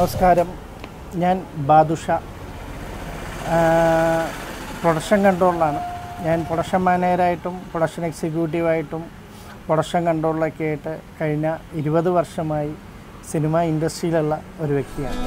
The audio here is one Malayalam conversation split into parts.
നമസ്കാരം ഞാൻ ബാദുഷ ആ, പ്രൊഡക്ഷൻ കൺട്രോളിലാണ് ഞാൻ പ്രൊഡക്ഷൻ മാനേജറായിട്ടും പ്രൊഡക്ഷൻ എക്സിക്യൂട്ടീവായിട്ടും പ്രൊഡക്ഷൻ കൺട്രോളിലൊക്കെ ആയിട്ട് കഴിഞ്ഞ ഇരുപത് വർഷമായി സിനിമ ഇൻഡസ്ട്രിയിലുള്ള ഒരു വ്യക്തിയാണ്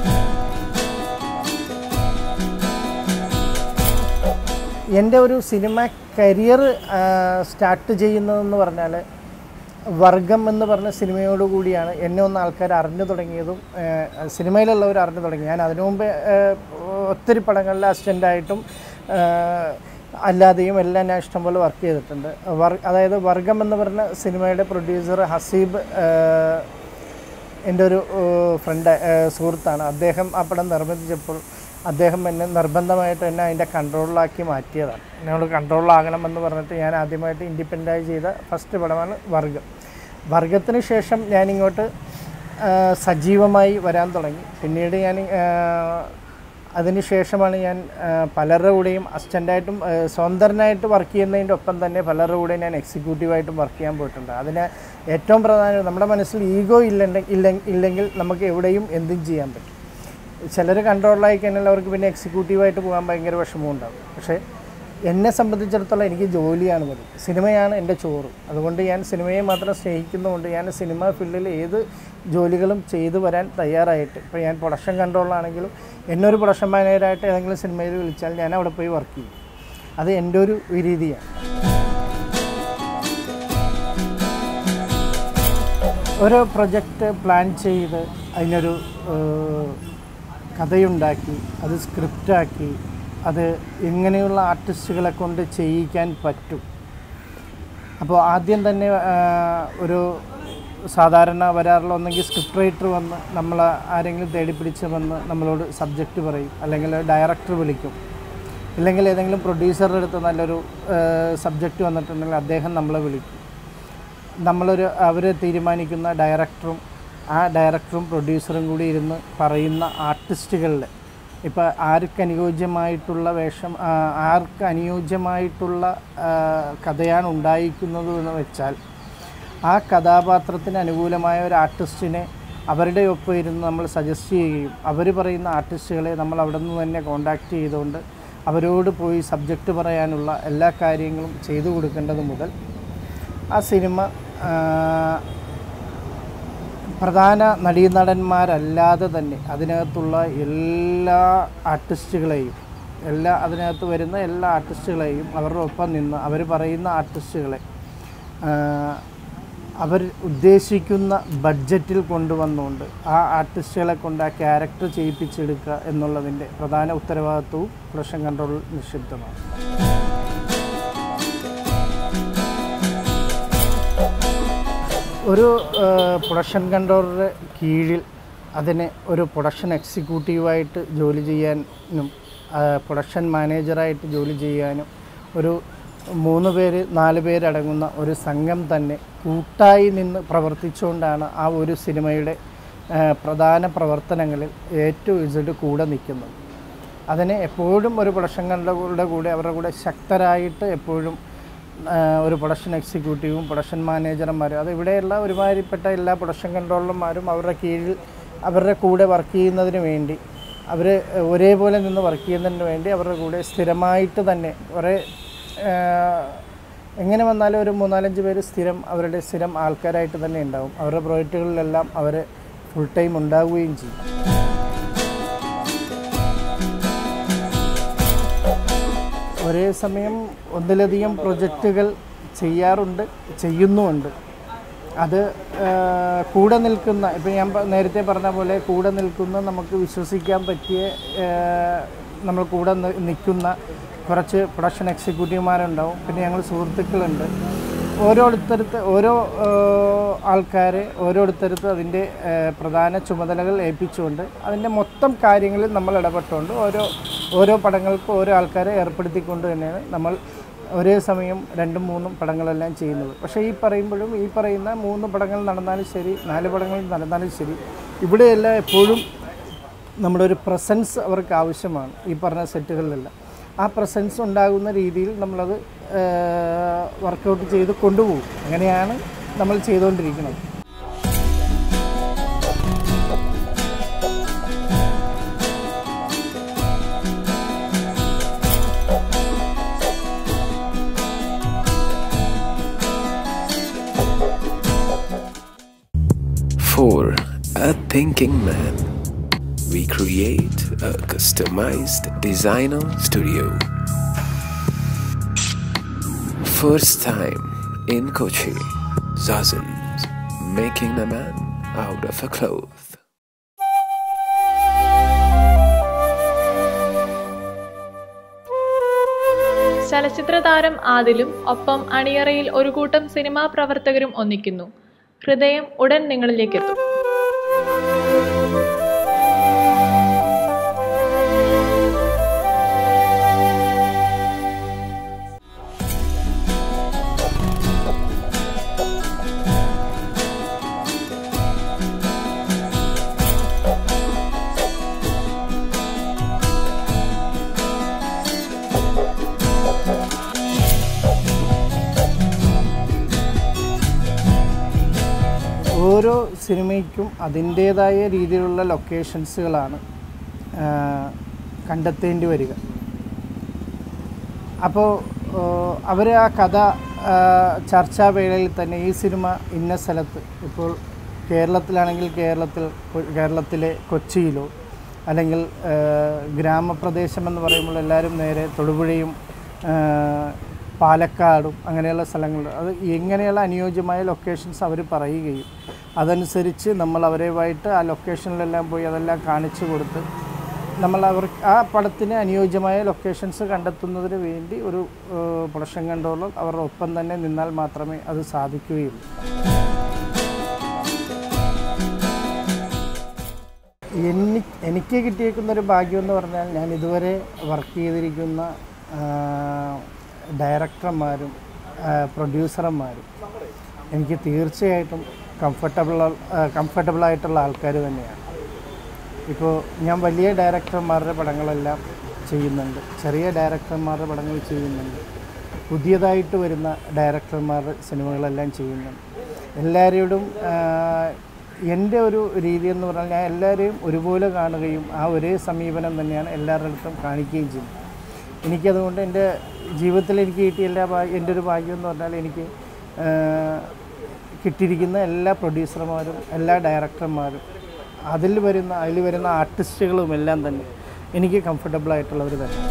എൻ്റെ ഒരു സിനിമ കരിയർ സ്റ്റാർട്ട് ചെയ്യുന്നതെന്ന് പറഞ്ഞാൽ വർഗം എന്ന് പറഞ്ഞ സിനിമയോട് കൂടിയാണ് എന്നെ ഒന്ന് ആൾക്കാർ അറിഞ്ഞു തുടങ്ങിയതും ആ, സിനിമയിലുള്ളവർ അറിഞ്ഞു തുടങ്ങി ഞാൻ അതിനു മുമ്പ് ആ, ഒത്തിരി പടങ്ങളിൽ അസിസ്റ്റൻ്റായിട്ടും അല്ലാതെയും എല്ലാം ഞാൻ ഇഷ്ടംപോലെ വർക്ക് ചെയ്തിട്ടുണ്ട് വർ അതായത് വർഗം എന്ന് പറഞ്ഞ സിനിമയുടെ പ്രൊഡ്യൂസർ ഹസീബ് ആ, എൻ്റെ ഒരു ഫ്രണ്ട് സുഹൃത്താണ് അദ്ദേഹം ആ പടം നിർബന്ധിച്ചപ്പോൾ അദ്ദേഹം എന്നെ നിർബന്ധമായിട്ട് എന്നെ അതിൻ്റെ കൺട്രോളിലാക്കി മാറ്റിയതാണ് എന്നോട് കൺട്രോളിലാകണം എന്ന് പറഞ്ഞിട്ട് ഞാൻ ആദ്യമായിട്ട് ഇൻഡിപെൻഡൻ്റായി ചെയ്ത ഫസ്റ്റ് പടമാണ് വർഗം വർഗത്തിന് ശേഷം ഞാനിങ്ങോട്ട് ആ, സജീവമായി വരാൻ തുടങ്ങി പിന്നീട് ഞാൻ ആ, അതിന് ശേഷമാണ് ഞാൻ ആ, പലരുടെ കൂടെയും അസിസ്റ്റൻ്റായിട്ടും ആ, സ്വതന്ത്രനായിട്ട് വർക്ക് ചെയ്യുന്നതിൻ്റെ ഒപ്പം തന്നെ പലരുടെ കൂടെ ഞാൻ എക്സിക്യൂട്ടീവായിട്ടും വർക്ക് ചെയ്യാൻ പോയിട്ടുണ്ട് അതിന് ഏറ്റവും പ്രധാനം നമ്മുടെ മനസ്സിൽ ഈഗോ ഇല്ലെങ്കിൽ ഇല്ലെങ്കിൽ നമുക്ക് എവിടെയും എന്തും ചെയ്യാൻ പറ്റും ചിലർ കൺട്രോളായി കഴിഞ്ഞാൽ അവർക്ക് പിന്നെ എക്സിക്യൂട്ടീവായിട്ട് പോകാൻ ഭയങ്കര വിഷമമുണ്ടാകും പക്ഷേ എന്നെ സംബന്ധിച്ചിടത്തോളം എനിക്ക് ജോലിയാണ് മതി സിനിമയാണ് എൻ്റെ ചോറ് അതുകൊണ്ട് ഞാൻ സിനിമയെ മാത്രം സ്നേഹിക്കുന്നതുകൊണ്ട് ഞാൻ സിനിമ ഫീൽഡിൽ ഏത് ജോലികളും ചെയ്തു വരാൻ തയ്യാറായിട്ട് ഇപ്പോൾ ഞാൻ പ്രൊഡക്ഷൻ കൺട്രോളാണെങ്കിലും എന്നെ ഒരു പ്രൊഡക്ഷൻ മാനേജറായിട്ട് ഏതെങ്കിലും സിനിമയിൽ വിളിച്ചാൽ ഞാൻ അവിടെ പോയി വർക്ക് ചെയ്യും അത് എൻ്റെ ഒരു രീതിയാണ് ഒരു പ്രൊജക്റ്റ് പ്ലാൻ ചെയ്ത് അതിനൊരു ഏഹ്, കഥയുണ്ടാക്കി അത് സ്ക്രിപ്റ്റാക്കി അത് എങ്ങനെയുള്ള ആർട്ടിസ്റ്റുകളെ കൊണ്ട് ചെയ്യിക്കാൻ പറ്റും അപ്പോൾ ആദ്യം തന്നെ ആ, ഒരു സാധാരണ വരാറുള്ള ഒന്നെങ്കിൽ സ്ക്രിപ്റ്റ് റൈറ്റർ വന്ന് നമ്മൾ ആരെങ്കിലും തേടി പിടിച്ച് വന്ന് നമ്മളോട് സബ്ജക്റ്റ് പറയും അല്ലെങ്കിൽ ഡയറക്ടർ വിളിക്കും ഇല്ലെങ്കിൽ ഏതെങ്കിലും പ്രൊഡ്യൂസറുടെ അടുത്ത് നല്ലൊരു സബ്ജക്റ്റ് വന്നിട്ടുണ്ടെങ്കിൽ അദ്ദേഹം നമ്മളെ വിളിക്കും നമ്മളൊരു അവർ തീരുമാനിക്കുന്ന ഡയറക്ടറും ആ ഡയറക്ടറും പ്രൊഡ്യൂസറും കൂടി ഇരുന്ന് പറയുന്ന ആർട്ടിസ്റ്റുകളിൽ ഇപ്പോൾ ആർക്ക് അനുയോജ്യമായിട്ടുള്ള വേഷം ആ, ആർക്ക് അനുയോജ്യമായിട്ടുള്ള ആ, കഥയാണ് ഉണ്ടായിരിക്കുന്നത് എന്ന് വെച്ചാൽ ആ കഥാപാത്രത്തിന് അനുകൂലമായ ഒരു ആർട്ടിസ്റ്റിനെ അവരുടെ ഒപ്പം ഇരുന്ന് നമ്മൾ സജസ്റ്റ് ചെയ്യുകയും അവർ പറയുന്ന ആർട്ടിസ്റ്റുകളെ നമ്മൾ അവിടെ നിന്ന് തന്നെ കോണ്ടാക്ട് ചെയ്തുകൊണ്ട് അവരോട് പോയി സബ്ജക്റ്റ് പറയാനുള്ള എല്ലാ കാര്യങ്ങളും ചെയ്തു കൊടുക്കേണ്ടത് മുതൽ ആ സിനിമ ആ, പ്രധാന നടീനടന്മാരല്ലാതെ തന്നെ അതിനകത്തുള്ള എല്ലാ ആർട്ടിസ്റ്റുകളെയും എല്ലാ അതിനകത്ത് വരുന്ന എല്ലാ ആർട്ടിസ്റ്റുകളെയും അവരുടെ ഒപ്പം നിന്ന് അവർ പറയുന്ന ആർട്ടിസ്റ്റുകളെ ആ, അവർ ഉദ്ദേശിക്കുന്ന ബഡ്ജറ്റിൽ കൊണ്ടുവന്നുകൊണ്ട് ആ ആർട്ടിസ്റ്റുകളെ കൊണ്ട് ആ ക്യാരക്ടർ ചെയ്യിപ്പിച്ചെടുക്കുക എന്നുള്ളതിൻ്റെ പ്രധാന ഉത്തരവാദിത്വവും പ്രൊഡക്ഷൻ കൺട്രോളിൽ നിക്ഷിപ്തമാണ് ഒരു പ്രൊഡക്ഷൻ കൺട്രോളറുടെ കീഴിൽ അതിന് ഒരു പ്രൊഡക്ഷൻ എക്സിക്യൂട്ടീവായിട്ട് ജോലി ചെയ്യാനും ആ, പ്രൊഡക്ഷൻ മാനേജറായിട്ട് ജോലി ചെയ്യാനും ഒരു മൂന്ന് പേര് നാല് പേരടങ്ങുന്ന ഒരു സംഘം തന്നെ കൂട്ടായി നിന്ന് പ്രവർത്തിച്ചുകൊണ്ടാണ് ആ ഒരു സിനിമയുടെ ആ, പ്രധാന പ്രവർത്തനങ്ങളിൽ ഏറ്റവും ഇസഡ് കൂടെ നിൽക്കുന്നത് അതിന് എപ്പോഴും ഒരു പ്രൊഡക്ഷൻ കൺട്രോളുടെ കൂടെ അവരുടെ കൂടെ ശക്തരായിട്ട് എപ്പോഴും ആ, ഒരു പ്രൊഡക്ഷൻ എക്സിക്യൂട്ടീവും പ്രൊഡക്ഷൻ മാനേജർമാരും അത് ഇവിടെയുള്ള ഒരുമാതിരിപ്പെട്ട എല്ലാ പ്രൊഡക്ഷൻ കൺട്രോളർമാരും അവരുടെ കീഴിൽ അവരുടെ കൂടെ വർക്ക് ചെയ്യുന്നതിന് വേണ്ടി അവർ ഒരേപോലെ നിന്ന് വർക്ക് ചെയ്യുന്നതിന് വേണ്ടി അവരുടെ കൂടെ സ്ഥിരമായിട്ട് തന്നെ കുറേ ആ, എങ്ങനെ വന്നാലും ഒരു മൂന്നാലഞ്ച് പേര് സ്ഥിരം അവരുടെ സ്ഥിരം ആൾക്കാരായിട്ട് തന്നെ ഉണ്ടാവും അവരുടെ പ്രോജക്റ്റുകളിലെല്ലാം അവർ ഫുൾ ടൈം ഉണ്ടാവുകയും ചെയ്യും ഒരേ സമയം ഒന്നിലധികം പ്രൊജക്റ്റുകൾ ചെയ്യാറുണ്ട് ചെയ്യുന്നുമുണ്ട് അത് ആ, കൂടെ നിൽക്കുന്ന ഇപ്പം ഞാൻ പ- നേരത്തെ പറഞ്ഞ പോലെ കൂടെ നിൽക്കുന്ന നമുക്ക് വിശ്വസിക്കാൻ പറ്റിയ ആ, നമ്മൾ കൂടെ നി- നിൽക്കുന്ന കുറച്ച് പ്രൊഡക്ഷൻ എക്സിക്യൂട്ടീവുമാരുണ്ടാവും പിന്നെ ഞങ്ങൾ സുഹൃത്തുക്കളുണ്ട് ഓരോരുത്തരുത്ത് ഓരോ ആൾക്കാരെ ഓരോരുത്തരുത്ത് അതിൻ്റെ ആ, പ്രധാന ചുമതലകൾ ഏൽപ്പിച്ചുകൊണ്ട് അതിൻ്റെ മൊത്തം കാര്യങ്ങളിൽ നമ്മൾ ഇടപെട്ടുകൊണ്ട് ഓരോ ഓരോ പടങ്ങൾക്കും ഓരോ ആൾക്കാരെ ഏർപ്പെടുത്തിക്കൊണ്ട് തന്നെയാണ് നമ്മൾ ഒരേ സമയം രണ്ടും മൂന്നും പടങ്ങളെല്ലാം ചെയ്യുന്നത് പക്ഷേ ഈ പറയുമ്പോഴും ഈ പറയുന്ന മൂന്ന് പടങ്ങൾ നടന്നാലും ശരി നാല് പടങ്ങൾ നടന്നാലും ശരി ഇവിടെയെല്ലാം എപ്പോഴും നമ്മുടെ ഒരു പ്രസൻസ് അവർക്ക് ആവശ്യമാണ് ഈ പറഞ്ഞ സെറ്റുകളിലെല്ലാം ആ പ്രസൻസ് ഉണ്ടാകുന്ന രീതിയിൽ നമ്മളത് വർക്കൗട്ട് ചെയ്ത് കൊണ്ടുപോകും അങ്ങനെയാണ് നമ്മൾ ചെയ്തുകൊണ്ടിരിക്കുന്നത് For a thinking man, we create a customized designer studio. First time in Kochi, Zazans making a man out of a cloth. ചലച്ചിത്ര താരം ആദിലും ഒപ്പം അണിയറയിൽ ഒരു കൂട്ടം സിനിമാ പ്രവർത്തകരും ഒന്നിക്കുന്നു ഹൃദയം ഉടൻ നിങ്ങളിലേക്കെത്തും ഓരോ സിനിമയ്ക്കും അതിൻ്റേതായ രീതിയിലുള്ള ലൊക്കേഷൻസുകളാണ് ആ, കണ്ടെത്തേണ്ടി വരിക അപ്പോൾ അവർ ആ കഥ ആ, ചർച്ചാവേളയിൽ തന്നെ ഈ സിനിമ ഇന്ന സ്ഥലത്ത് ഇപ്പോൾ കേരളത്തിലാണെങ്കിൽ കേരളത്തിൽ കേരളത്തിലെ കൊച്ചിയിലോ അല്ലെങ്കിൽ ആ, ഗ്രാമപ്രദേശം എന്ന് പറയുമ്പോൾ എല്ലാവരും നേരെ തൊടുപുഴയും ആ, പാലക്കാടും അങ്ങനെയുള്ള സ്ഥലങ്ങളിൽ അത് എങ്ങനെയുള്ള അനുയോജ്യമായ ലൊക്കേഷൻസ് അവർ പറയുകയും അതനുസരിച്ച് നമ്മൾ അവരുമായിട്ട് ആ ലൊക്കേഷനിലെല്ലാം പോയി അതെല്ലാം കാണിച്ചു കൊടുത്ത് നമ്മൾ അവർ ആ പടത്തിന് അനുയോജ്യമായ ലൊക്കേഷൻസ് കണ്ടെത്തുന്നതിന് വേണ്ടി ഒരു പ്രൊഡക്ഷൻ കൺട്രോളർ അവരുടെ ഒപ്പം തന്നെ നിന്നാൽ മാത്രമേ അത് സാധിക്കുകയുള്ളൂ എനി എനിക്ക് കിട്ടിയേക്കുന്ന ഒരു ഭാഗ്യം എന്ന് പറഞ്ഞാൽ ഞാൻ ഇതുവരെ വർക്ക് ചെയ്തിരിക്കുന്ന ആ, ഡയറക്ടർമാരും ആ, പ്രൊഡ്യൂസർമാരും എനിക്ക് തീർച്ചയായിട്ടും കംഫർട്ടബിൾ കംഫർട്ടബിൾ ആയിട്ടുള്ള ആൾക്കാർ തന്നെയാണ് ഇപ്പോൾ ഞാൻ വലിയ ഡയറക്ടർമാരുടെ പടങ്ങളെല്ലാം ചെയ്യുന്നുണ്ട് ചെറിയ ഡയറക്ടർമാരുടെ പടങ്ങൾ ചെയ്യുന്നുണ്ട് പുതിയതായിട്ട് വരുന്ന ഡയറക്ടർമാരുടെ സിനിമകളെല്ലാം ചെയ്യുന്നുണ്ട് എല്ലാവരോടും എൻ്റെ ഒരു രീതി എന്ന് പറഞ്ഞാൽ ഞാൻ എല്ലാവരെയും ഒരുപോലെ കാണുകയും ആ ഒരേ സമീപനം തന്നെയാണ് എല്ലാവരുടെ അടുത്തും കാണിക്കുകയും ചെയ്യുന്നത് എനിക്കതുകൊണ്ട് എൻ്റെ ജീവിതത്തിൽ എനിക്ക് കിട്ടിയ എല്ലാ ഭാഗ്യം എൻ്റെ ഒരു ഭാഗ്യം എന്ന് പറഞ്ഞാൽ എനിക്ക് ആ, കിട്ടിയിരിക്കുന്ന എല്ലാ പ്രൊഡ്യൂസർമാരും എല്ലാ ഡയറക്ടർമാരും അതിൽ വരുന്ന അതിൽ വരുന്ന ആർട്ടിസ്റ്റുകളും എല്ലാം തന്നെ എനിക്ക് കംഫർട്ടബിൾ ആയിട്ടുള്ളവർ തന്നെ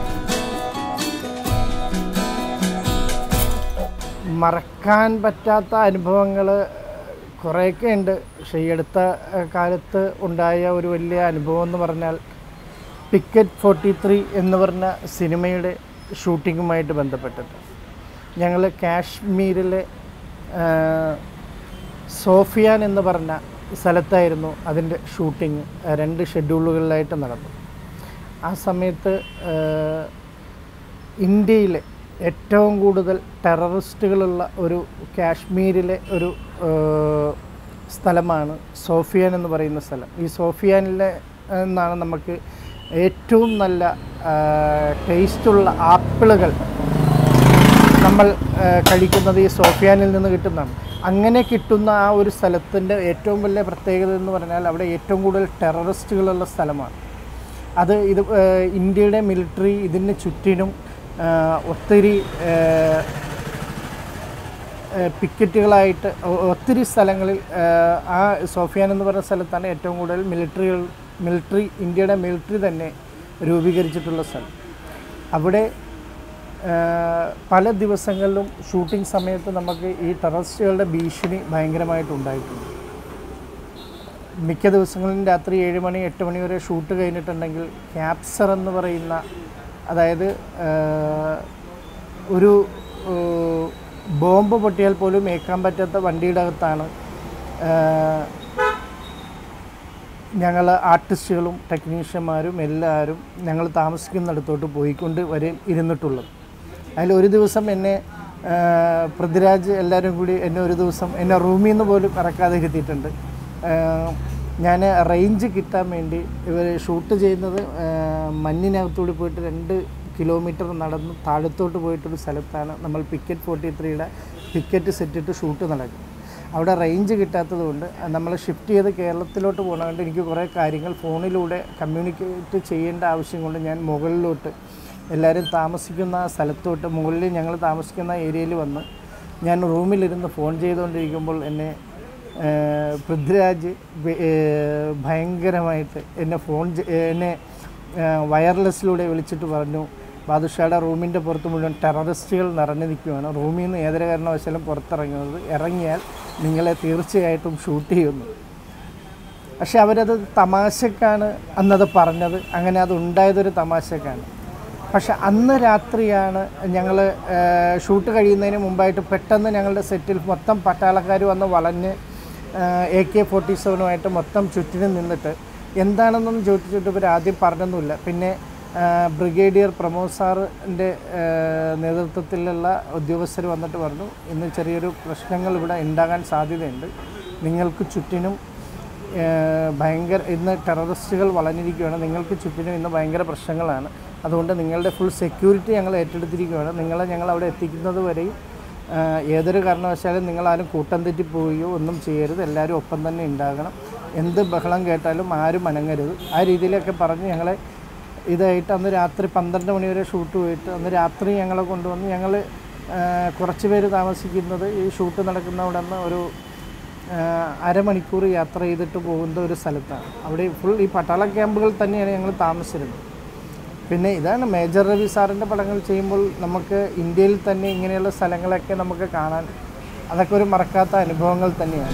മറക്കാൻ പറ്റാത്ത അനുഭവങ്ങൾ കുറേയൊക്കെ ഉണ്ട് പക്ഷേ ഈ അടുത്ത ഏഹ്, കാലത്ത് ഉണ്ടായ ഒരു വലിയ അനുഭവം എന്ന് പറഞ്ഞാൽ പിക്കറ്റ് ഫോർട്ടി ത്രീ എന്ന് പറഞ്ഞ സിനിമയുടെ ഷൂട്ടിങ്ങുമായിട്ട് ബന്ധപ്പെട്ടിട്ട് ഞങ്ങൾ കാശ്മീരിലെ ഏഹ്, സോഫിയാൻ എന്ന് പറഞ്ഞ സ്ഥലത്തായിരുന്നു അതിൻ്റെ ഷൂട്ടിങ് രണ്ട് ഷെഡ്യൂളുകളിലായിട്ട് നടന്നു ആ സമയത്ത് ഏഹ്, ഇന്ത്യയിലെ ഏറ്റവും കൂടുതൽ ടെററിസ്റ്റുകളുള്ള ഒരു കാശ്മീരിലെ ഒരു ഏഹ്, സ്ഥലമാണ് സോഫിയാൻ എന്ന് പറയുന്ന സ്ഥലം ഈ സോഫിയാനിലെ നിന്നാണ് നമുക്ക് ഏറ്റവും നല്ല ടേസ്റ്റുള്ള ആപ്പിളുകൾ നമ്മൾ ആ, കഴിക്കുന്നത് ഈ സോഫിയാനിൽ നിന്ന് കിട്ടുന്നതാണ് അങ്ങനെ കിട്ടുന്ന ആ ഒരു സ്ഥലത്തിൻ്റെ ഏറ്റവും വലിയ പ്രത്യേകത എന്ന് പറഞ്ഞാൽ അവിടെ ഏറ്റവും കൂടുതൽ ടെററിസ്റ്റുകളുള്ള സ്ഥലമാണ് അത് ഇത് ആ, ഇന്ത്യയുടെ മിലിറ്ററി ഇതിന് ചുറ്റിനും ആ, ഒത്തിരി ആ, ആ, പിക്കറ്റുകളായിട്ട് ഒ- ഒത്തിരി സ്ഥലങ്ങളിൽ ആ, ആ സോഫിയാൻ എന്ന് പറയുന്ന സ്ഥലത്താണ് ഏറ്റവും കൂടുതൽ മിലിറ്ററികൾ മിലിറ്ററി ഇന്ത്യയുടെ മിലിറ്ററി തന്നെ രൂപീകരിച്ചിട്ടുള്ള സ്ഥലം അവിടെ ആ, പല ദിവസങ്ങളിലും ഷൂട്ടിംഗ് സമയത്ത് നമുക്ക് ഈ ടെററിസ്റ്റുകളുടെ ഭീഷണി ഭയങ്കരമായിട്ടുണ്ടായിട്ടുണ്ട് മിക്ക ദിവസങ്ങളിലും രാത്രി ഏഴ് മണി എട്ട് മണി വരെ ഷൂട്ട് കഴിഞ്ഞിട്ടുണ്ടെങ്കിൽ ക്യാപ്സർ എന്ന് പറയുന്ന അതായത് ആ, ഒരു ആ, ബോംബ് പൊട്ടിയാൽ പോലും ഏക്കാൻ പറ്റാത്ത വണ്ടിയുടെ അകത്താണ് ഞങ്ങൾ ആർട്ടിസ്റ്റുകളും ടെക്നീഷ്യന്മാരും എല്ലാവരും ഞങ്ങൾ താമസിക്കുന്നിടത്തോട്ട് പോയിക്കൊണ്ട് വരെ ഇരുന്നിട്ടുള്ളത് അതിൽ ഒരു ദിവസം എന്നെ ആ, പൃഥ്വിരാജ് എല്ലാവരും കൂടി എന്നെ ഒരു ദിവസം എന്നെ റൂമിൽ നിന്ന് പോലും ഇറക്കാതെ ഇരുത്തിയിട്ടുണ്ട് ഞാൻ റേഞ്ച് കിട്ടാൻ വേണ്ടി ഇവർ ഷൂട്ട് ചെയ്യുന്നത് ആ, മഞ്ഞിനകത്തൂടി പോയിട്ട് രണ്ട് കിലോമീറ്റർ നടന്ന് താഴത്തോട്ട് പോയിട്ടൊരു സ്ഥലത്താണ് നമ്മൾ പിക്കറ്റ് ഫോർട്ടി ത്രീയുടെ പിക്കറ്റ് സെറ്റിട്ട് ഷൂട്ട് നടക്കുന്നത് അവിടെ റേഞ്ച് കിട്ടാത്തത് കൊണ്ട് നമ്മൾ ഷിഫ്റ്റ് ചെയ്ത് കേരളത്തിലോട്ട് പോകുന്നതുകൊണ്ട് എനിക്ക് കുറേ കാര്യങ്ങൾ ഫോണിലൂടെ കമ്മ്യൂണിക്കേറ്റ് ചെയ്യേണ്ട ആവശ്യം കൊണ്ട് ഞാൻ മുകളിലോട്ട് എല്ലാവരും താമസിക്കുന്ന ആ സ്ഥലത്തോട്ട് മുകളിൽ ഞങ്ങൾ താമസിക്കുന്ന ഏരിയയിൽ വന്ന് ഞാൻ റൂമിലിരുന്ന് ഫോൺ ചെയ്തുകൊണ്ടിരിക്കുമ്പോൾ എന്നെ ഏഹ് പൃഥ്വിരാജ് വെ- ഏഹ് ഭയങ്കരമായിട്ട് എന്നെ ഫോൺ ചെ- എന്നെ ഏഹ് വയർലെസ്സിലൂടെ വിളിച്ചിട്ട് പറഞ്ഞു ബാദുഷായുടെ റൂമിൻ്റെ പുറത്ത് മുഴുവൻ ടെററിസ്റ്റുകൾ നിറഞ്ഞു നിൽക്കുകയാണ് റൂമിൽ നിന്ന് ഏതൊരു കാരണവശാലും പുറത്തിറങ്ങുന്നത് ഇറങ്ങിയാൽ നിങ്ങളെ തീർച്ചയായിട്ടും ഷൂട്ട് ചെയ്യുന്നു പക്ഷെ അവരത് തമാശക്കാണ് അന്നത് പറഞ്ഞത് അങ്ങനെ അത് ഉണ്ടായതൊരു തമാശക്കാണ് പക്ഷെ അന്ന് രാത്രിയാണ് ഞങ്ങൾ ഷൂട്ട് കഴിയുന്നതിന് മുമ്പായിട്ട് പെട്ടെന്ന് ഞങ്ങളുടെ സെറ്റിൽ മൊത്തം പട്ടാളക്കാർ വന്ന് വളഞ്ഞ് എ കെ ഫോർട്ടി സെവനുമായിട്ട് മൊത്തം ചുറ്റിനും നിന്നിട്ട് എന്താണെന്നൊന്നും ചോദിച്ചിട്ട് ഇവർ ആദ്യം പറഞ്ഞൊന്നുമില്ല പിന്നെ ആ, ബ്രിഗേഡിയർ പ്രമോദ് സാറിൻ്റെ നേതൃത്വത്തിലുള്ള ഉദ്യോഗസ്ഥർ വന്നിട്ട് പറഞ്ഞു ഇന്ന് ചെറിയൊരു പ്രശ്നങ്ങൾ ഇവിടെ ഉണ്ടാകാൻ സാധ്യതയുണ്ട് നിങ്ങൾക്ക് ചുറ്റിനും ഏഹ് ഭയങ്കര ഇന്ന് ടെററിസ്റ്റുകൾ വളഞ്ഞിരിക്കുകയാണ് നിങ്ങൾക്ക് ചുറ്റിനും ഇന്ന് ഭയങ്കര പ്രശ്നങ്ങളാണ് അതുകൊണ്ട് നിങ്ങളുടെ ഫുൾ സെക്യൂരിറ്റി ഞങ്ങൾ ഏറ്റെടുത്തിരിക്കുകയാണ് നിങ്ങളെ ഞങ്ങൾ അവിടെ എത്തിക്കുന്നത് വരെയും ഏഹ് ഏതൊരു കാരണവശാലും നിങ്ങളാരും കൂട്ടം തെറ്റി പോവുകയോ ഒന്നും ചെയ്യരുത് എല്ലാവരും ഒപ്പം തന്നെ ഉണ്ടാകണം എന്ത് ബഹളം കേട്ടാലും ആരും അനങ്ങരുത് ആ രീതിയിലൊക്കെ പറഞ്ഞ് ഞങ്ങളെ ഇതായിട്ട് അന്ന് രാത്രി പന്ത്രണ്ട് മണി വരെ ഷൂട്ട് പോയിട്ട് അന്ന് രാത്രി ഞങ്ങളെ കൊണ്ടുവന്ന് ഞങ്ങൾ കുറച്ച് പേര് താമസിക്കുന്നത് ഈ ഷൂട്ട് നടക്കുന്ന അവിടെ നിന്ന് ഒരു ആഹ് അരമണിക്കൂർ യാത്ര ചെയ്തിട്ട് പോകുന്ന ഒരു സ്ഥലത്താണ് അവിടെ ഫുൾ ഈ പട്ടാള ക്യാമ്പുകൾ തന്നെയാണ് ഞങ്ങൾ താമസിച്ചിരുന്നത് പിന്നെ ഇതാണ് മേജർ രവി സാറിൻ്റെ പടങ്ങൾ ചെയ്യുമ്പോൾ നമുക്ക് ഇന്ത്യയിൽ തന്നെ ഇങ്ങനെയുള്ള സ്ഥലങ്ങളൊക്കെ നമുക്ക് കാണാൻ അതൊക്കെ ഒരു മറക്കാത്ത അനുഭവങ്ങൾ തന്നെയാണ്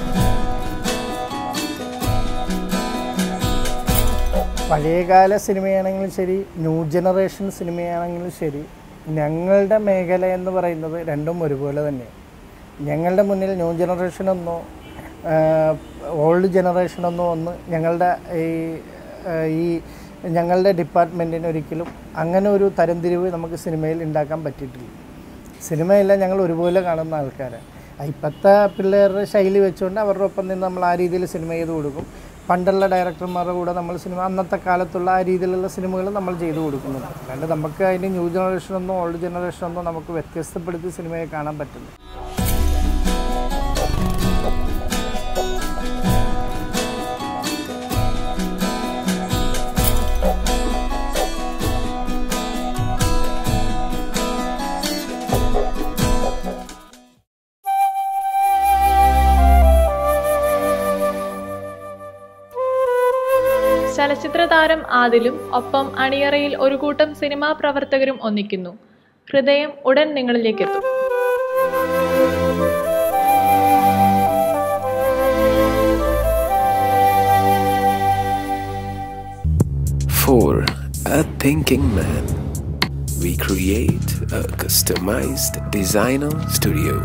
പഴയകാല സിനിമയാണെങ്കിലും ശരി ന്യൂ ജനറേഷൻ സിനിമയാണെങ്കിലും ശരി ഞങ്ങളുടെ മേഖല എന്ന് പറയുന്നത് രണ്ടും ഒരുപോലെ തന്നെയാണ് ഞങ്ങളുടെ മുന്നിൽ ന്യൂ ജനറേഷനൊന്നോ ഓൾഡ് ജനറേഷനൊന്നോ ഒന്ന് ഞങ്ങളുടെ ഈ ആ, ഈ ഞങ്ങളുടെ ഡിപ്പാർട്ട്മെൻറ്റിന് ഒരിക്കലും അങ്ങനെ ഒരു തരംതിരിവ് നമുക്ക് സിനിമയിൽ ഉണ്ടാക്കാൻ പറ്റിയിട്ടില്ല സിനിമയെല്ലാം ഞങ്ങൾ ഒരുപോലെ കാണുന്ന ആൾക്കാരാണ് ഇപ്പോഴത്തെ പിള്ളേരുടെ ശൈലി വെച്ചുകൊണ്ട് അവരുടെ ഒപ്പം നിന്ന് നമ്മൾ ആ രീതിയിൽ സിനിമ ചെയ്ത് കൊടുക്കും പണ്ടുള്ള ഡയറക്ടർമാരുടെ കൂടെ നമ്മൾ സിനിമ അന്നത്തെ കാലത്തുള്ള ആ രീതിയിലുള്ള സിനിമകൾ നമ്മൾ ചെയ്തു കൊടുക്കുന്നുണ്ട് അല്ലാണ്ട് നമുക്ക് അതിൻ്റെ ന്യൂ ജനറേഷനൊന്നോ ഓൾഡ് ജനറേഷനൊന്നോ നമുക്ക് വ്യത്യസ്തപ്പെടുത്തി സിനിമയെ കാണാൻ പറ്റില്ല ചലച്ചിത്ര താരം ആദിലും ഒപ്പം അണിയറയിൽ ഒരു കൂട്ടം സിനിമാ പ്രവർത്തകരും ഒന്നിക്കുന്നു ഹൃദയം ഉടൻ നിങ്ങളിലേക്ക് എത്തും For a thinking man, we create a customized designer studio.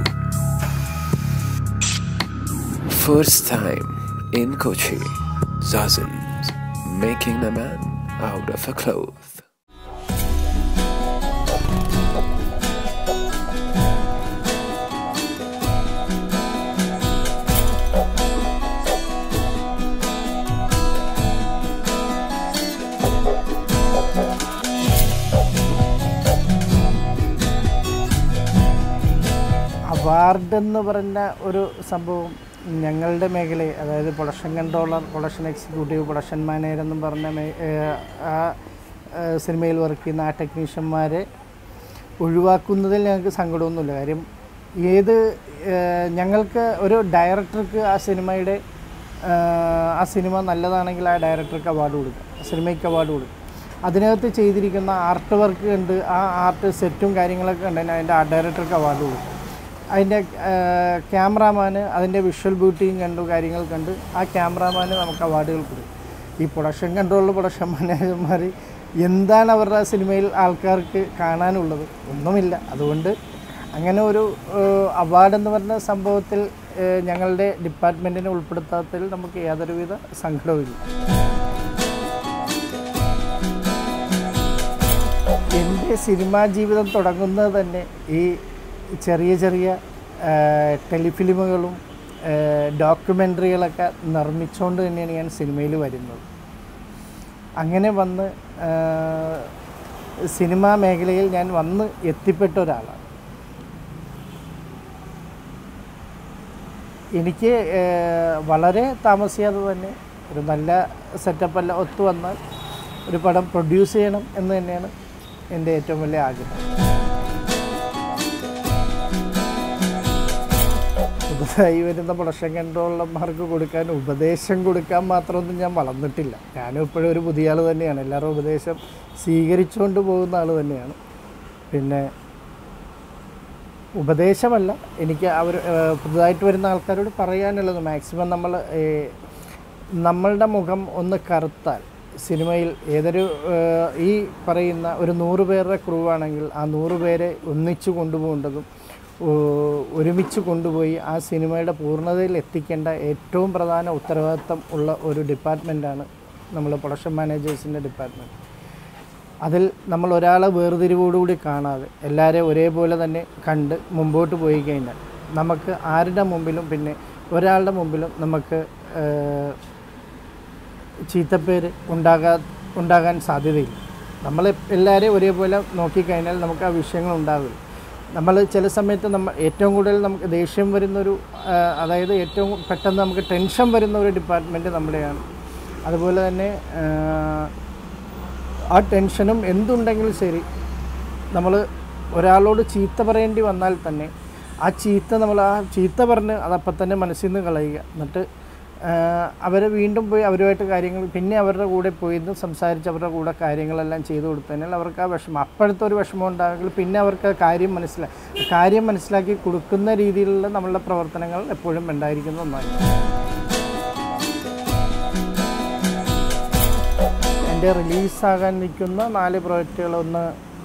First time in Kochi, Zazans making a man out of a cloth. Award എന്ന് പറഞ്ഞ ഒരു സംഭവം ഞങ്ങളുടെ മേഖലയെ അതായത് production controller production executive production manager എന്നും പറഞ്ഞ മേ- ഏഹ് ആ ഏഹ് സിനിമയിൽ വർക്ക് ചെയ്യുന്ന ആ ടെക്നീഷ്യന്മാരെ ഒഴിവാക്കുന്നതിൽ ഞങ്ങൾക്ക് സങ്കടമൊന്നുമില്ല കാര്യം ഏത് ഏഹ് ഞങ്ങൾക്ക് ഒരു ഡയറക്ടർക്ക് ആ സിനിമയുടെ ഏഹ് ആ സിനിമ നല്ലതാണെങ്കിൽ ആ ഡയറക്ടർക്ക് അവാർഡ് കൊടുക്കും സിനിമയ്ക്ക് അവാർഡ് കൊടുക്കും അതിനകത്ത് ചെയ്തിരിക്കുന്ന ആർട്ട് വർക്ക് ഉണ്ട് ആ ആർട്ട് സെറ്റും കാര്യങ്ങളൊക്കെ ഉണ്ടെങ്കിൽ അതിൻ്റെ ആ ഡയറക്ടർക്ക് അവാർഡ് കൊടുക്കും അതിൻ്റെ ക്യാമറാമാന് അതിൻ്റെ വിഷ്വൽ ബ്യൂട്ടിയും കണ്ടു കാര്യങ്ങൾ കണ്ട് ആ ക്യാമറാമാന് നമുക്ക് അവാർഡുകൾ കൊടുക്കും ഈ പ്രൊഡക്ഷൻ കൺട്രോളിൽ പ്രൊഡക്ഷൻ മാനേജർമാർ എന്താണ് അവരുടെ സിനിമയിൽ ആൾക്കാർക്ക് കാണാനുള്ളത് ഒന്നുമില്ല അതുകൊണ്ട് അങ്ങനെ ഒരു അവാർഡ് എന്ന് പറഞ്ഞ സംഭവത്തിൽ ഏഹ്, ഞങ്ങളുടെ ഡിപ്പാർട്ട്മെൻറ്റിനെ ഉൾപ്പെടുത്താത്തതിൽ നമുക്ക് യാതൊരുവിധ സങ്കടവുമില്ല എൻ്റെ സിനിമാ ജീവിതം തുടങ്ങുന്നത് തന്നെ ഈ ചെറിയ ചെറിയ ആ, ടെലിഫിലിമുകളും ആ, ഡോക്യുമെൻ്ററികളൊക്കെ നിർമ്മിച്ചുകൊണ്ട് തന്നെയാണ് ഞാൻ സിനിമയിൽ വരുന്നത് അങ്ങനെ വന്ന് ആ, സിനിമാ മേഖലയിൽ ഞാൻ വന്ന് എത്തിപ്പെട്ട ഒരാളാണ് എനിക്ക് ആ, വളരെ താമസിയാതെ തന്നെ ഒരു നല്ല സെറ്റപ്പെല്ലാം ഒത്തു വന്നാൽ ഒരു പടം പ്രൊഡ്യൂസ് ചെയ്യണം എന്ന് തന്നെയാണ് എൻ്റെ ഏറ്റവും വലിയ ആഗ്രഹം പുതുതായി വരുന്ന പ്രൊഡക്ഷൻ കൺട്രോളർമാർക്ക് കൊടുക്കാൻ ഉപദേശം കൊടുക്കാൻ മാത്രമൊന്നും ഞാൻ വളർന്നിട്ടില്ല ഞാനും ഇപ്പോഴും ഒരു പുതിയ ആൾ തന്നെയാണ് എല്ലാവരും ഉപദേശം സ്വീകരിച്ചുകൊണ്ട് പോകുന്ന ആൾ തന്നെയാണ് പിന്നെ ഉപദേശമല്ല എനിക്ക് അവർ പുതുതായിട്ട് വരുന്ന ആൾക്കാരോട് പറയാനുള്ളത് മാക്സിമം നമ്മൾ നമ്മളുടെ മുഖം ഒന്ന് കറുത്താൽ സിനിമയിൽ ഏതൊരു ഏഹ്, ഈ പറയുന്ന ഒരു നൂറ് പേരുടെ ക്രൂ ആണെങ്കിൽ ആ നൂറ് പേരെ ഒന്നിച്ചു കൊണ്ടുപോകേണ്ടതും ഓ- ഒരുമിച്ച് കൊണ്ടുപോയി ആ സിനിമയുടെ പൂർണ്ണതയിൽ എത്തിക്കേണ്ട ഏറ്റവും പ്രധാന ഉത്തരവാദിത്തം ഉള്ള ഒരു ഡിപ്പാർട്ട്മെൻറ്റാണ് നമ്മൾ പ്രൊഡക്ഷൻ മാനേജേഴ്സിൻ്റെ ഡിപ്പാർട്ട്മെൻറ്റ് അതിൽ നമ്മൾ ഒരാളെ വേർതിരിവോടുകൂടി കാണാതെ എല്ലാവരെയും ഒരേപോലെ തന്നെ കണ്ട് മുമ്പോട്ട് പോയി കഴിഞ്ഞാൽ നമുക്ക് ആരുടെ മുമ്പിലും പിന്നെ ഒരാളുടെ മുമ്പിലും നമുക്ക് ഏഹ്, ചീത്തപ്പേര് ഉണ്ടാകാ ഉണ്ടാകാൻ സാധ്യതയില്ല നമ്മൾ എല്ലാവരെയും ഒരേപോലെ നോക്കിക്കഴിഞ്ഞാൽ നമുക്ക് ആ വിഷയങ്ങൾ ഉണ്ടാവില്ല നമ്മൾ ചില സമയത്ത് നമ്മൾ ഏറ്റവും കൂടുതൽ നമുക്ക് ദേഷ്യം വരുന്നൊരു ആ, അതായത് ഏറ്റവും പെട്ടെന്ന് നമുക്ക് ടെൻഷൻ വരുന്ന ഒരു ഡിപ്പാർട്ട്മെൻറ്റ് നമ്മുടെയാണ് അതുപോലെ തന്നെ ആ, ആ ടെൻഷനും എന്തുണ്ടെങ്കിലും ശരി നമ്മൾ ഒരാളോട് ചീത്ത പറയേണ്ടി വന്നാൽ തന്നെ ആ ചീത്ത നമ്മൾ ആ ചീത്ത പറഞ്ഞ് അതപ്പം തന്നെ മനസ്സിൽ നിന്ന് കളയുക എന്നിട്ട് അവരെ വീണ്ടും പോയി അവരുമായിട്ട് കാര്യങ്ങൾ പിന്നെ അവരുടെ കൂടെ പോയി നിന്ന് സംസാരിച്ച് അവരുടെ കൂടെ കാര്യങ്ങളെല്ലാം ചെയ്തു കൊടുത്തു കഴിഞ്ഞാൽ അവർക്ക് ആ വിഷമം അപ്പോഴത്തെ ഒരു വിഷമം ഉണ്ടാകുമെങ്കിൽ പിന്നെ അവർക്ക് ആ കാര്യം മനസ്സിലാക്കി കാര്യം മനസ്സിലാക്കി കൊടുക്കുന്ന രീതിയിലുള്ള നമ്മളുടെ പ്രവർത്തനങ്ങൾ എപ്പോഴും ഉണ്ടായിരിക്കുന്ന ഒന്നാണ് എൻ്റെ റിലീസാകാൻ നിൽക്കുന്ന നാല് പ്രോജക്റ്റുകൾ ഒന്ന്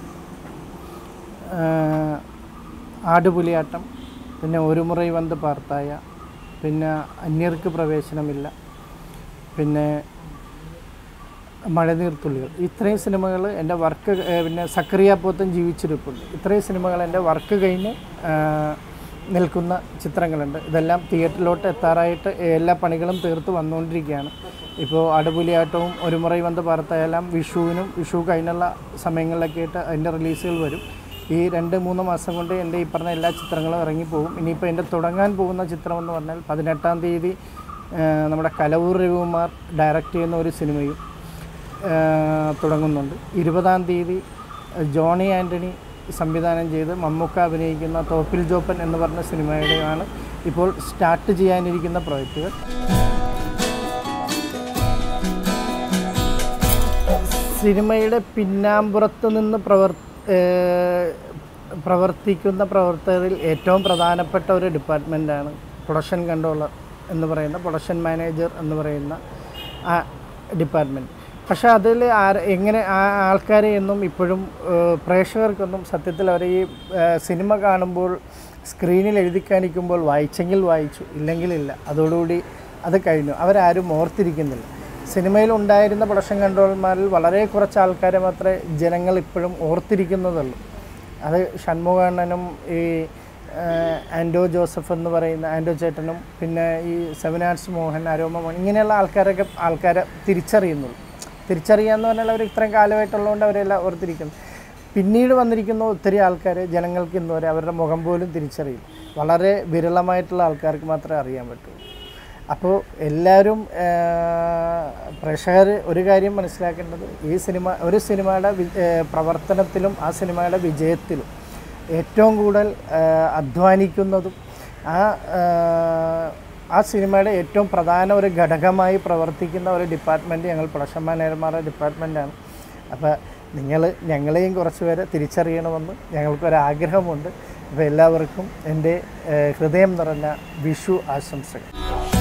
ആഹ്, ആടുപുലിയാട്ടം പിന്നെ ഒരു മുறை വന്ന് പാർത്തായ പിന്നെ അന്യർക്ക് പ്രവേശനമില്ല പിന്നെ മഴനീർത്തുള്ളികൾ ഇത്രയും സിനിമകൾ എൻ്റെ വർക്ക് പിന്നെ സക്രിയ പോത്തൻ ജീവിച്ചിരിപ്പുണ്ട് ഇത്രയും സിനിമകൾ എൻ്റെ വർക്ക് കഴിഞ്ഞ് ആഹ്, നിൽക്കുന്ന ചിത്രങ്ങളുണ്ട് ഇതെല്ലാം തിയേറ്ററിലോട്ട് എത്താറായിട്ട് എല്ലാ പണികളും തീർത്ത് വന്നുകൊണ്ടിരിക്കുകയാണ് ഇപ്പോൾ അടപുലിയാട്ടവും ഒരു മുறை വന്ന് പാർത്തായെല്ലാം വിഷുവിനും വിഷു കഴിഞ്ഞുള്ള സമയങ്ങളിലൊക്കെ ആയിട്ട് അതിൻ്റെ റിലീസുകൾ വരും ഈ രണ്ട് മൂന്ന് മാസം കൊണ്ട് എൻ്റെ ഈ പറഞ്ഞ എല്ലാ ചിത്രങ്ങളും ഇറങ്ങിപ്പോകും ഇനിയിപ്പോൾ എൻ്റെ തുടങ്ങാൻ പോകുന്ന ചിത്രം എന്ന് പറഞ്ഞാൽ പതിനെട്ടാം തീയതി ആഹ്, നമ്മുടെ കലവൂർ രവികുമാർ ഡയറക്റ്റ് ചെയ്യുന്ന ഒരു സിനിമയും ആഹ്, തുടങ്ങുന്നുണ്ട് ഇരുപതാം തീയതി ജോണി ആൻ്റണി സംവിധാനം ചെയ്ത് മമ്മൂക്ക അഭിനയിക്കുന്ന തോപ്പിൽ ജോപ്പൻ എന്ന് പറഞ്ഞ സിനിമയുടെയാണ് ഇപ്പോൾ സ്റ്റാർട്ട് ചെയ്യാനിരിക്കുന്ന പ്രോജക്റ്റുകൾ സിനിമയുടെ പിന്നാമ്പുറത്ത് നിന്ന് പ്രവർ ഏഹ് പ്രവർത്തിക്കുന്ന പ്രവർത്തകരിൽ ഏറ്റവും പ്രധാനപ്പെട്ട ഒരു ഡിപ്പാർട്ട്മെൻറ്റാണ് പ്രൊഡക്ഷൻ കൺട്രോളർ എന്ന് പറയുന്ന പ്രൊഡക്ഷൻ മാനേജർ എന്ന് പറയുന്ന ആ ഡിപ്പാർട്ട്മെൻറ്റ് പക്ഷേ അതിൽ ആര് എങ്ങനെ ആ ആൾക്കാരെ ഒന്നും ഇപ്പോഴും ഏഹ് പ്രേക്ഷകർക്കൊന്നും സത്യത്തിൽ അവർ ഈ ഏഹ് സിനിമ കാണുമ്പോൾ സ്ക്രീനിൽ എഴുതി കാണിക്കുമ്പോൾ വായിച്ചെങ്കിൽ വായിച്ചു ഇല്ലെങ്കിൽ ഇല്ല അതോടുകൂടി അത് കഴിഞ്ഞു അവരാരും ഓർത്തിരിക്കുന്നില്ല സിനിമയിൽ ഉണ്ടായിരുന്ന പ്രൊഡക്ഷൻ കൺട്രോളർമാരിൽ വളരെ കുറച്ച് ആൾക്കാരെ മാത്രമേ ജനങ്ങൾ ഇപ്പോഴും ഓർത്തിരിക്കുന്നതുള്ളൂ അത് ഷൺമുഖണ്ണനും ഈ ആഹ്, ആൻഡോ ജോസഫ് എന്ന് പറയുന്ന ആൻഡോ ചേട്ടനും പിന്നെ ഈ സെവൻ ആർട്സ് മോഹൻ അരോമ മോഹൻ ഇങ്ങനെയുള്ള ആൾക്കാരൊക്കെ ആൾക്കാരെ തിരിച്ചറിയുന്നുള്ളൂ തിരിച്ചറിയാന്ന് പറഞ്ഞാൽ അവർ ഇത്രയും കാലമായിട്ടുള്ളതുകൊണ്ട് അവരെല്ലാം ഓർത്തിരിക്കുന്നു പിന്നീട് വന്നിരിക്കുന്ന ഒത്തിരി ആൾക്കാർ ജനങ്ങൾക്ക് ഇന്ന് വരെ അവരുടെ മുഖം പോലും തിരിച്ചറിയും വളരെ വിരളമായിട്ടുള്ള ആൾക്കാർക്ക് മാത്രമേ അറിയാൻ പറ്റൂ അപ്പോൾ എല്ലാവരും പ്രേക്ഷകർ ഒരു കാര്യം മനസ്സിലാക്കേണ്ടത് ഈ സിനിമ ഒരു സിനിമയുടെ വി- ഏഹ് പ്രവർത്തനത്തിലും ആ സിനിമയുടെ വിജയത്തിലും ഏറ്റവും കൂടുതൽ ഏഹ് അധ്വാനിക്കുന്നതും ആ ഏഹ് ആ സിനിമയുടെ ഏറ്റവും പ്രധാന ഒരു ഘടകമായി പ്രവർത്തിക്കുന്ന ഒരു ഡിപ്പാർട്ട്മെൻറ്റ് ഞങ്ങൾ പ്രൊഡക്ഷൻ മാനേജർമാരുടെ ഡിപ്പാർട്ട്മെൻറ്റാണ് അപ്പോൾ നിങ്ങൾ ഞങ്ങളെയും കുറച്ച് പേരെ തിരിച്ചറിയണമെന്ന് ഞങ്ങൾക്കൊരാഗ്രഹമുണ്ട് അപ്പോൾ എല്ലാവർക്കും എൻ്റെ ഏഹ് ഹൃദയം നിറഞ്ഞ വിഷു ആശംസകൾ